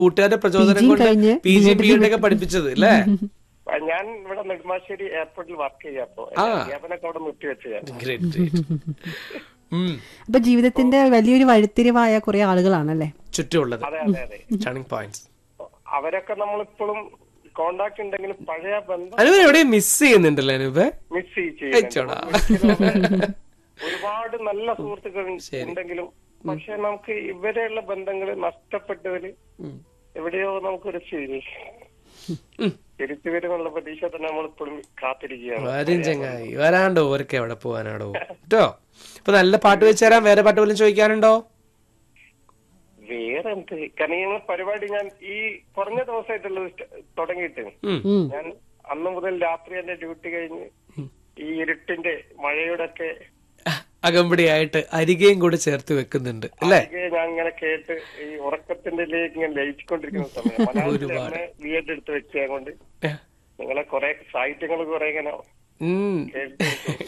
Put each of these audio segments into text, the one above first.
കൂട്ടുകാരുടെ പ്രചോദനം PG കൊണ്ട് കഴിഞ്ഞ് P G B.Ed B Ed ഒക്കെ പഠിപ്പിച്ചത് അല്ലേ ആ, ഞാൻ ഇവിടെ നെടുമ്പാശ്ശേരി എയർപോർട്ടിൽ വർക്ക് ചെയ്യാപ്പോ ആ. അധ്യാപനൊക്കെ അവിടെ നിർത്തിവെച്ച് ഞാൻ ഗ്രേറ്റ് ഉം അപ്പൊ ജീവിതത്തിന്റെ വലിയൊരു വഴിത്തിരിവായ കുറെ ആളുകളാണല്ലേ ചുറ്റുമുള്ളത് അതെ അതെ അതെ ടേണിംഗ് പോയിന്റ്സ് അവരൊക്കെ നമ്മളിപ്പോഴും കോണ്ടാക്ട് ഉണ്ടെങ്കിലും പഴയ ബന്ധം അനുപ എവിടെ മിസ് ചെയ്യുന്നുണ്ടല്ലോ അനുപ മിസ് അയച്ചോടാ. ചെയ്യുന്നുണ്ട് ഒരുപാട് നല്ല സുഹൃത്തുക്കൾ ഉണ്ടെങ്കിലും പക്ഷെ നമുക്ക് ഇവരെയുള്ള ബന്ധങ്ങൾ നഷ്ടപ്പെട്ടതില് എവിടെയോ നമുക്കൊരു ശരി തിരിച്ചു വരുന്നുള്ള പ്രതീക്ഷ തന്നെ നമ്മളിപ്പോഴും കാത്തിരിക്കുകയാണ് വരും ചങ്ങായി വരാണ്ടോ ഓരൊക്കെ എവിടെ പോവാനാടോ കേട്ടോ ഇപ്പൊ നല്ല പാട്ട് വെച്ച് തരാം വേറെ പാട്ട് പോലും ചോദിക്കാനുണ്ടോ വേറെ എന്ത് കാരണം ഈ പരിപാടി ഞാൻ ഈ കുറഞ്ഞ ദിവസമായിട്ടുള്ളത് സ്റ്റ- തുടങ്ങിയിട്ട് ഉം. ഉം. ഞാൻ അന്ന് മുതൽ രാത്രി എന്റെ ഡ്യൂട്ടി കഴിഞ്ഞ് ഈ ഇരുട്ടിന്റെ മഴയുടെ ഒക്കെ അകമ്പടിയായിട്ട് അരികയും കൂടെ ചേർത്ത് വെക്കുന്നുണ്ട് അല്ലേ ആകെ ഞാൻ ഇങ്ങനെ കേട്ട് ഈ ഉറക്കത്തിന്റെ ഇങ്ങനെ ലയിച്ചുകൊണ്ടിരിക്കുന്ന സമയം മലയാളത്തിൽ എന്നെ ബി എഡ് എടുത്ത് വെച്ചത് കൊണ്ട് നിങ്ങളെ കുറെ സാഹിത്യങ്ങൾ കുറെ ഇങ്ങനെ കേട്ട്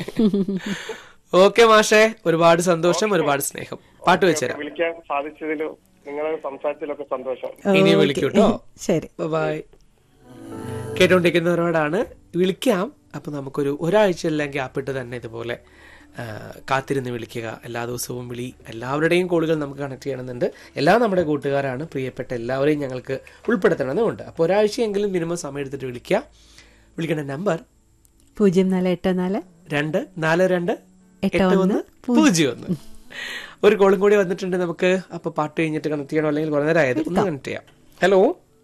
ഓക്കെ മാഷേ ഒരുപാട് സന്തോഷം ഒരുപാട് സ്നേഹം പാട്ട് വെച്ചുതരാം വിളിക്കാൻ സാധിച്ചതിലും നിങ്ങളെ സംസാരിച്ചതിലൊക്കെ സന്തോഷം ഇനി ഓക്കേ. വിളിക്കൂ കേട്ടോ ശരി ബൈ കേട്ടോണ്ടിരിക്കുന്നവരോടാണ് വിളിക്കാം അപ്പൊ നമുക്കൊരു ഒരാഴ്ചയെല്ലാം ഗ്യാപ്പിട്ട് തന്നെ ഇതുപോലെ ആ, കാത്തിരുന്ന് വിളിക്കുക എല്ലാ ദിവസവും വിളി എല്ലാവരുടെയും കോളുകൾ നമുക്ക് കണക്ട് ചെയ്യണമെന്നുണ്ട് എല്ലാം നമ്മുടെ കൂട്ടുകാരാണ് പ്രിയപ്പെട്ട എല്ലാവരെയും ഞങ്ങൾക്ക് ഉൾപ്പെടുത്തണമെന്നുണ്ട് അപ്പോൾ ഒരാഴ്ചയെങ്കിലും മിനിമം സമയം എടുത്തിട്ട് വിളിക്കുക വിളിക്കേണ്ട നമ്പർ പൂജ്യം നാല് എട്ട് നാല് രണ്ട് നാല് രണ്ട് എട്ട് എട്ട് ഒന്ന് ഒന്ന് പൂജ്യം ഒന്ന് ഒരു കോളും കൂടി വന്നിട്ടുണ്ട് നമുക്ക് അപ്പൊ പാട്ട് കഴിഞ്ഞിട്ട് കണക്ട് ചെയ്യണോ അല്ലെങ്കിൽ കുറെ നേരം ആയത് ഒന്ന് കണക്ട് ചെയ്യാം ഹലോ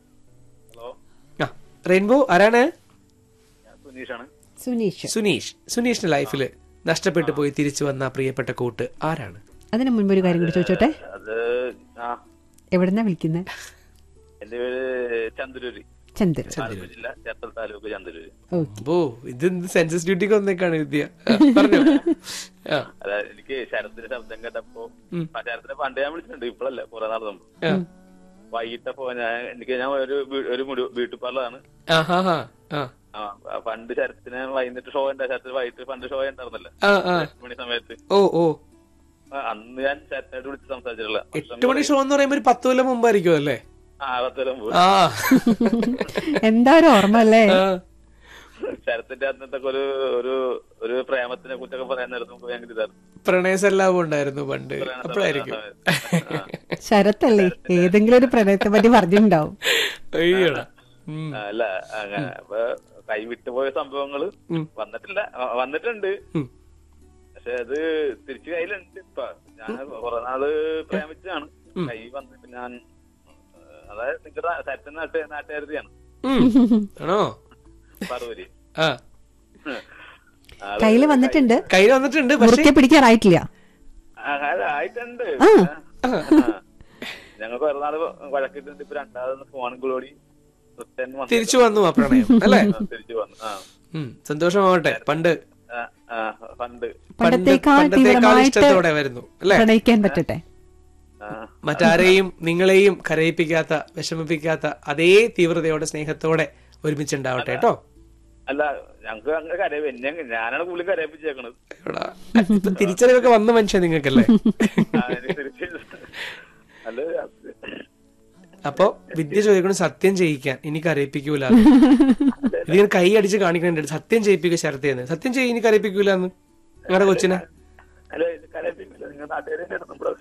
ആ റെയിൻബോ ആരാണ് സുനീഷാണ് സുനീഷ് സുനീഷ് സുനീഷിന്റെ ലൈഫിൽ നഷ്ടപ്പെട്ടു പോയി തിരിച്ചു വന്ന ആ പ്രിയപ്പെട്ട കൂട്ട് ആരാണ് അതിനു മുൻപ് ഒരു കാര്യം കൂടി ചോദിച്ചോട്ടെ അത് ആ എവിടെന്നാ വിളിക്കുന്നത് എന്റെ പേര് ചന്ദ്രൂര് ചന്ദ്രൻ ആലപ്പുഴ ജില്ല ചേർത്തല താലൂക്ക് ചന്ദ്രൂര് ഓ ഇത് സെൻസസ് ഡ്യൂട്ടിക്ക് വന്നേക്കാണ് വിദ്യ ആ, പറഞ്ഞോ ആ അല്ല എനിക്ക് ശരത്തിന്റെ ശബ്ദം കേട്ടപ്പോ ആ ശരത്തിനെ പണ്ട് ഞാൻ വിളിച്ചിട്ടുണ്ട് ഇപ്പോഴല്ല കുറെ നാൾ മുമ്പ് ആ. വൈകിട്ടപ്പോ ഞാൻ എനിക്ക് ഞാൻ ഒരു വീ- ഒരു മുടി- ബ്യൂട്ടി പാർലറാണ് ആ ഹാ ഹാ ആ ആ ആ, പണ്ട് ശരത്തിന് വൈകിട്ട് ഷോ ഉണ്ട് ശരത്തിന് വൈകിട്ട് പണ്ട് ഷോ ഉണ്ടായിരുന്നല്ലോ ആ ആ എട്ട് മണി സമയത്ത് ഓ ഓ ആ, അന്ന് ഞാൻ ശരത്തിനായിട്ട് വിളിച്ച് സംസാരിച്ചിട്ടുള്ള എട്ട് മണി ഷോ എന്ന് പറയുമ്പോ ഒരു പത്ത് കൊല്ലം മുമ്പായിരിക്കും അല്ലേ ആ പത്തോലം മുമ്പ് ആ എന്താ ഒരു ഓർമ്മ അല്ലേ ആ. ശരത്തിന്റെ അന്നത്തെ ഒരു ഒരു ഒരു പ്രേമത്തിനെ കുറിച്ചൊക്കെ പറയാൻ നേരത്തെ നമുക്ക് ഭയങ്കര ഇതായിരുന്നു പ്രണയസല്ലാപം ഉണ്ടായിരുന്നു പണ്ട് അപ്പോഴായിരിക്കും ശരത്തല്ലേ ഏതെങ്കിലും ഒരു പ്രണയത്തെ പറ്റി പറഞ്ഞിട്ടുണ്ടാവും അയ്യോടാ ഉം. ആ, അല്ല അങ്ങനെ അപ്പൊ കൈ വിട്ടുപോയ സംഭവങ്ങള് വന്നിട്ടില്ല ആ, വന്നിട്ടുണ്ട് ഉം. പക്ഷെ അത് തിരിച്ചു കയ്യിലുണ്ട് ഇപ്പൊ ഞാൻ കുറെ നാള് പ്രേമിച്ചാണ് കൈ വന്നിട്ട് ഞാൻ ആ, അതായത് നിങ്ങളുടെ സരത്തിന് നാട്ട് നാട്ടുകാരുതിയാണ് ഉം. ആണോ പറവൂര് ആ ആള് കയ്യില് വന്നിട്ടുണ്ട് കയ്യിൽ വന്നിട്ടുണ്ട് പക്ഷെ മുറുക്കെ പിടിക്കാറായിട്ടില്ല ആ, അത് ആയിട്ടുണ്ട് ആ. ആ. ഞങ്ങൾ കുറെ നാള് വഴക്കിട്ടുണ്ട് ഇപ്പൊ രണ്ടാമത് ഫോൺ കൂടി റിട്ടേൺ വന്നു തിരിച്ചു വന്നു ആ പ്രണയം അല്ലേ ആ, തിരിച്ചു വന്നു ആ ഉം. സന്തോഷമാവട്ടെ പണ്ട് ആ, ആ, പണ്ട് പണ്ട് പണ്ടത്തേക്കാൾ പണ്ടത്തേക്കാൾ തീവ്രമായിട്ട് ഇഷ്ടത്തോടെ വരുന്നു അല്ലേ പ്രണയിക്കാൻ പറ്റട്ടെ ആ മറ്റാരെയും നിങ്ങളെയും കരയിപ്പിക്കാത്ത വിഷമിപ്പിക്കാത്ത അതേ തീവ്രതയോടെ സ്നേഹത്തോടെ ഒരുമിച്ചുണ്ടാവട്ടെ കേട്ടോ അല്ല ഞങ്ങക്ക് അങ്ങനെ കരയ എന്നെ ഞാനാണ് കൂടുതൽ കരയിപ്പിച്ചേക്കണത് എടാ, ഇപ്പൊ തിരിച്ചറിവൊക്കെ വന്ന മനുഷ്യൻ നിങ്ങൾക്കല്ലേ ആ, എനിക്ക് തിരിച്ച് അല്ല അപ്പൊ വിദ്യ ചോദിക്കണം സത്യം ചെയ്യിക്കാൻ ഇനി കരയിപ്പിക്കൂല ഇതിങ്ങനെ കൈ അടിച്ച് കാണിക്കണ്ട സത്യം ചെയ്യിപ്പിക്കുക ശരത്തേന്ന് സത്യം ചെയ്യ ഇനി കരയിപ്പിക്കൂല എന്ന് നിങ്ങളുടെ കൊച്ചിനെ അല്ല ഇത് കരയിപ്പിക്കില്ല നിങ്ങൾ നാട്ടുകാരെ നമ്മള്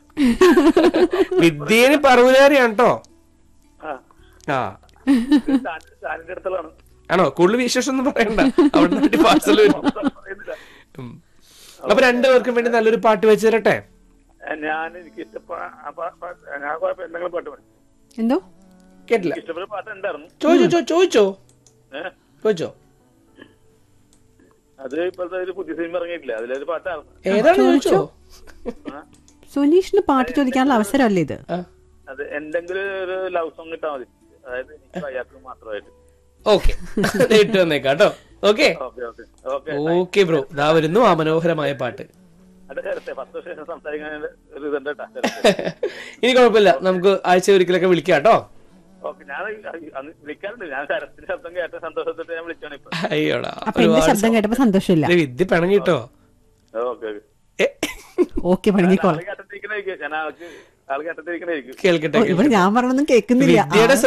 വിദ്യേന് പറവുകാരിയാണ് കേട്ടോ ആ ആ ചാനലിന്റെ അടുത്തുള്ളതാണ് ആണോ കൂടുതൽ വിശേഷം ഒന്നും പറയണ്ട അവിടെ നാട്ടിൽ പാർസൽ വരും പറയുന്നില്ല. ഉം. അപ്പൊ രണ്ടുപേർക്കും വേണ്ടി നല്ലൊരു പാട്ട് വെച്ച് തരട്ടെ ഏ, ഞാൻ എനിക്ക് ഇഷ്ടപ്പെട്ട ആ പാ- പാ- ഞാൻ കുഴപ്പം എന്തെങ്കിലും പാട്ട് മതി എന്തോ കേട്ടില്ല ഇഷ്ടപ്പെട്ട പാട്ട് ഉണ്ടായിരുന്നു ചോദിച്ചോ ചോ- ചോദിച്ചോ ഏഹ് ചോദിച്ചോ അത് ഇപ്പോഴത്തെ ഒരു പുതിയ സിനിമ ഇറങ്ങിയിട്ടില്ല അതിലൊരു പാട്ടായിരുന്നു ഏതാണ് ചോദിച്ചോ ആ. സുനീഷിന് പാട്ട് ചോദിക്കാനുള്ള അവസരമല്ലേ ഇത് ആ അത് എന്തെങ്കിലും ഒരു ലവ് സോങ് ഇട്ടാൽ മതി അതായത് എനിക്ക് അയാൾക്ക് മാത്രമായിട്ട് ഓക്കെ ഇട്ട് വന്നേക്കാം കേട്ടോ okay okay okay okay okay bro ഇതാ വരുന്നു ആ മനോഹരമായ പാട്ട് അത് ചേർത്തെ പത്ത് വർഷം ശേഷം സംസാരിക്കാൻ ഒരു ഇതുണ്ട് കേട്ടാ ചേർത്തെ. ഇനി കുഴപ്പമില്ല നമുക്ക് ആഴ്ച ഒരിക്കലൊക്കെ വിളിക്കാം കേട്ടോ ഓക്കെ ഞാൻ അന്ന് വിളിക്കാറുണ്ട് ഞാൻ ശരത്തിന്റെ ശബ്ദം കേട്ട സന്തോഷത്തിട്ട് ഞാൻ വിളിച്ചാണ് ഇപ്പൊ അയ്യോടാ അപ്പൊ എന്റെ ശബ്ദം കേട്ടപ്പോ സന്തോഷമില്ല ഇത് വിദ്യ പിണങ്ങിട്ടോ ഓക്കെ ഓക്കെ ഏ, ഓക്കെ പണിക്കോളാം കേട്ടിരിക്കുന്ന ഞാൻ ആൾക്ക് ആൾ കേട്ടിരിക്കണായിരിക്കും കേൾക്കട്ടെ ഓ, ഇവിടെ ഞാൻ പറഞ്ഞൊന്നും കേൾക്കുന്നില്ല വിദ്യയുടെ